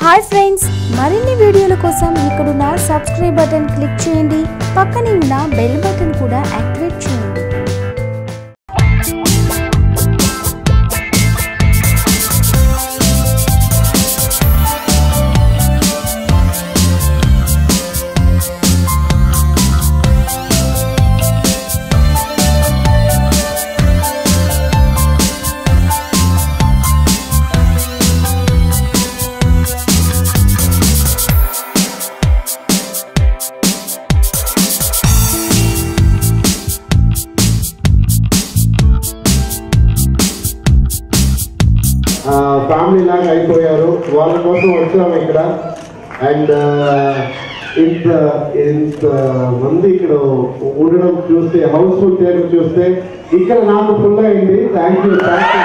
Hi friends మరిన్ని వీడియోల కోసం ఇక్కడున్న సబ్స్క్రైబ్ బటన్ క్లిక్ చేయండి పక్కనే ఉన్న బెల్ బటన్ కూడా యాక్టివేట్ చేయండి ఫ్యామిలీ లాగా అయిపోయారు వాళ్ళ కోసం వచ్చాము ఇక్కడ అండ్ ఇంత ఇంత మంది ఇక్కడ ఉండడం చూస్తే హౌస్ఫుల్ చేయడం చూస్తే ఇక్కడ నాకు ఫుల్ అయింది థ్యాంక్ యూ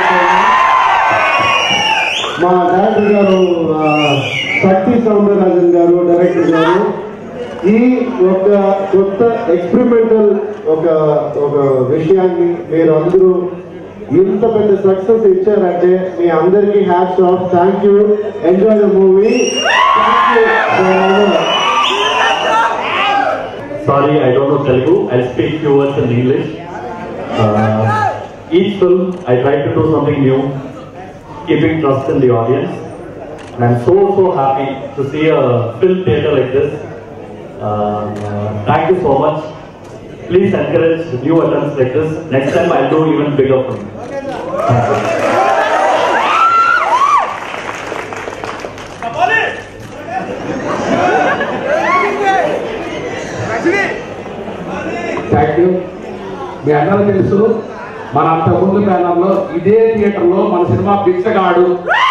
మా డైరెక్టర్ గారు ఆ, శక్తి సౌందరరాజన్ గారు డైరెక్టర్ గారు ఈ ఒక కొత్త ఎక్స్పెరిమెంటల్ ఒక ఒక విషయాన్ని మీరు అందరూ ఇంత పెద్ద సక్సెస్ ఇచ్చారంటే మీ అందరికీ hats off thank you enjoy the movie Sorry, I don't know Telugu. I'll speak few words in English. Uh, each film, I try to do something new, keeping trust in the audience. And I'm so, so happy to see a film theater like this. Uh, uh, thank you so much. Please encourage new attempts like this. Next time I'll do even bigger film. Thank you. Thank you మీ అందరూ తెలుసు మన అంతకుముందు బ్యానర్లో ఇదే థియేటర్లో మన cinema బిచ్చగాడు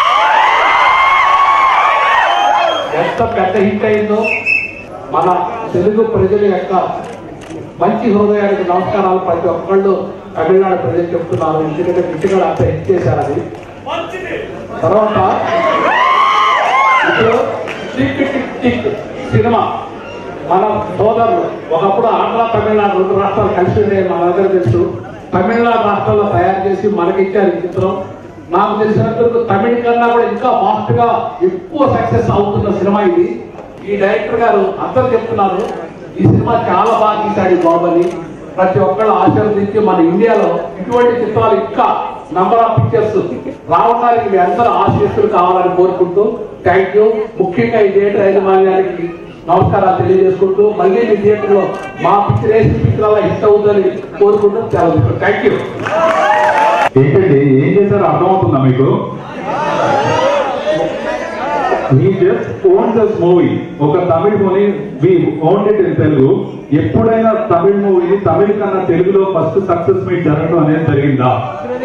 ఎంత పెద్ద హిట్ అయిందో మన తెలుగు ప్రజల యొక్క మంచి హృదయానికి నమస్కారాలు ప్రతి ఒక్కళ్ళు తమిళనాడు ప్రజలు చెప్తున్నారు ఎందుకంటే బిచ్చగాడు అంత హిట్ చేశారని తర్వాత ఇప్పుడు టిక్ టిక్ టిక్ సినిమా మన సోదరులు ఒకప్పుడు ఆంధ్ర తమిళనాడు రెండు రాష్ట్రాలు కలిసి ఉండేవి మన దగ్గర తెలుసు తమిళనాడు రాష్ట్రంలో తయారు చేసి మనకి ఇచ్చారు ఈ చిత్రం నాకు తెలిసినందుకు తమిళ కన్నా కూడా ఇంకా ఫాస్ట్ గా ఎక్కువ సక్సెస్ అవుతున్న సినిమా ఇది ఈ డైరెక్టర్ గారు అందరు చెప్తున్నారు ఈ సినిమా చాలా బాగా తీశాడు ఈ బాబుని ప్రతి ఒక్కళ్ళు ఆశీర్వదించి మన ఇండియాలో ఇటువంటి చిత్రాలు ఇంకా నంబర్ ఆఫ్ పిక్చర్స్ రావడానికి మీ అందరూ ఆశీస్సులు కావాలని కోరుకుంటూ థ్యాంక్ యూ ముఖ్యంగా ఈ థియేటర్ యాజమాన్యానికి నమస్కారాలు తెలియజేసుకుంటూ మళ్ళీ మీ థియేటర్ లో మా పిక్చర్ వేసిన పిక్చర్ అలా హిట్ అవుతుందని కోరుకుంటూ చాలా థ్యాంక్ యూ ఏంటండి ఏం చేశారో అర్థమవుతుందా మీకు we just own this movie ఒక Tamil movie we own it in Telugu ఎప్పుడైనా తమిళ మూవీని తమిళ కన్నా తెలుగులో ఫస్ట్ సక్సెస్ మీట్ జరగడం అనేది జరిగిందా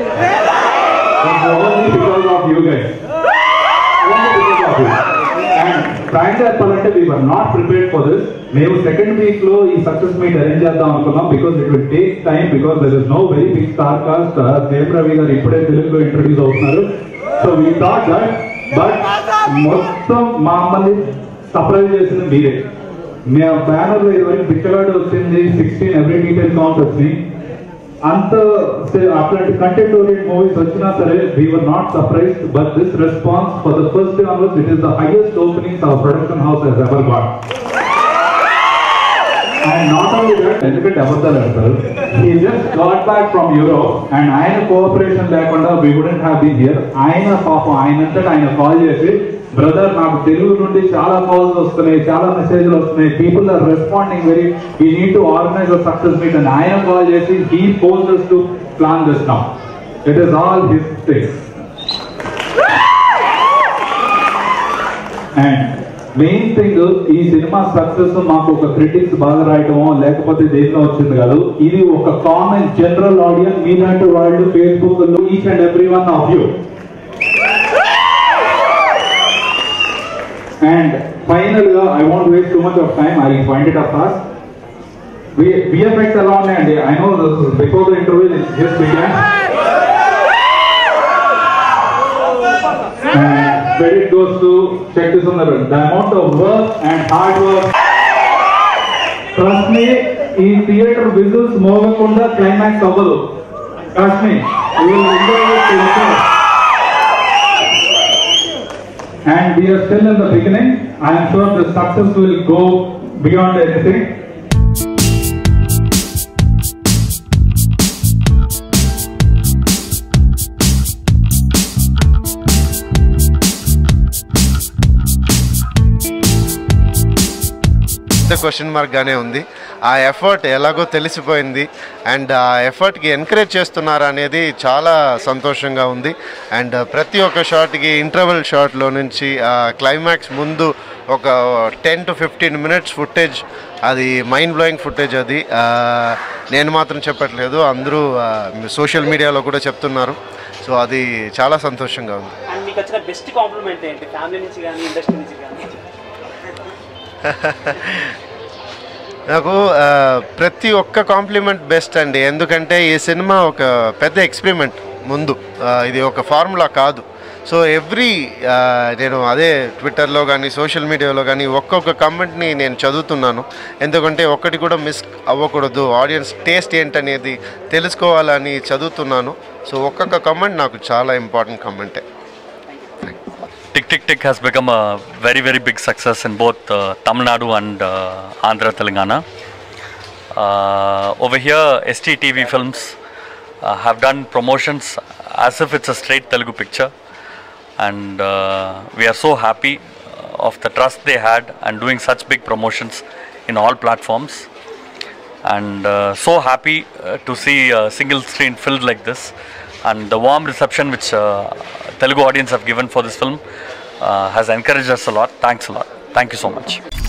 only because of you guys only because of you and frank చెప్పాలంటే we were not prepared for this మేము సెకండ్ వీక్ లో ఈ సక్సెస్ మీట్ అరేంజ్ చేద్దాం అనుకున్నాం because it will take time because there is no very big star cast Jayam Ravi garu ఇప్పుడే తెలుగులో introduce అవుతున్నారు so we thought that but మొత్తం మా అమ్మని సర్ప్రైజ్ చేసింది మీరే మీ బ్యానర్ లో ఇరవై బిచ్చగాడు వచ్చింది సిక్స్టీన్ ఎవ్రీ డీటెయిల్ కౌంట్ వచ్చింది అంత సే- అట్లాంటి కంటెంట్ ఓరియంట్ మూవీస్ వచ్చినా సరే we were not surprised but this response for the first day onwards it is the highest openings our production house has ever got and not only that ఎందుకంటే అబద్ధాలు ఆడతారు he just got back from Europe and ఆయన cooperation లేకుండా we wouldn't have been here ఆయన పాపం ఆయనంతటా ఆయన call చేసి brother నాకు తెలుగు నుండి చాలా కాల్స్ వస్తున్నాయి చాలా మెసేజ్లు వస్తున్నాయి people are responding very we need to organise a success meet అని ఆయన కాల్ చేసి he force to plan this now it is all his things and main thing ఈ సినిమా సక్సెస్ మాకు ఒక క్రిటిక్స్ బాగా రాయటమో లేకపోతే దేంట్లో వచ్చింది కాదు ఇది ఒక కామన్ జనరల్ ఆడియన్స్ మీలాంటి వాళ్ళు ఫేస్బుక్ లో each and every one of you and final గా I want waste too much of time I find it up fast VFX ఎలా ఉన్నాయండి I know before the interview just began and credit goes to check this on the the amount of work and hard work trust me ఈ theatre whistles మోగకుండా climax అవ్వదు trust me you will enjoy it and we are still in the beginning. I am sure the success will go beyond anything. Question mark గానే ఉంది ఆ effort ఎలాగో తెలిసిపోయింది and ఆ ఎఫర్ట్కి encourage చేస్తున్నారు అనేది చాలా సంతోషంగా ఉంది అండ్ ప్రతి ఒక్క షాట్కి ఇంటర్వెల్ షాట్లో నుంచి క్లైమాక్స్ ముందు ఒక ten to fifteen minutes footage అది మైండ్ బ్లోయింగ్ ఫుటేజ్ అది ఆ, నేను మాత్రం చెప్పట్లేదు అందరూ సోషల్ మీడియాలో కూడా చెప్తున్నారు సో అది చాలా సంతోషంగా ఉంది అండ్ మీకు వచ్చిన బెస్ట్ కాంప్లిమెంట్ ఏంటి ఫ్యామిలీ నుంచి కానీ ఇండస్ట్రీ నుంచి కానీ నాకు ఆ, ప్రతి ఒక్క కాంప్లిమెంట్ బెస్ట్ అండి ఎందుకంటే ఈ సినిమా ఒక పెద్ద ఎక్స్పెరిమెంట్ ముందు ఆ, ఇది ఒక ఫార్ములా కాదు సో ఎవ్రీ నేను అదే ట్విట్టర్లో కానీ సోషల్ మీడియాలో కానీ ఒక్కొక్క కమెంట్ని నేను చదువుతున్నాను ఎందుకంటే ఒక్కటి కూడా మిస్ అవ్వకూడదు ఆడియన్స్ టేస్ట్ ఏంటనేది తెలుసుకోవాలని చదువుతున్నాను సో ఒక్కొక్క కమెంట్ నాకు చాలా ఇంపార్టెంట్ కమెంటే Tick Tick Tick has become a very very big success in both uh, Tamil Nadu and uh, Andhra Telangana. Uh, over here, STTV Films uh, have done promotions as if it's a straight Telugu picture, and uh, we are so happy of the trust they had and doing such big promotions in all platforms. and uh, so happy uh, to see a single screen filled like this and the warm reception which uh, Telugu audience have given for this film uh, has encouraged us a lot. Thanks a lot. Thank you so much.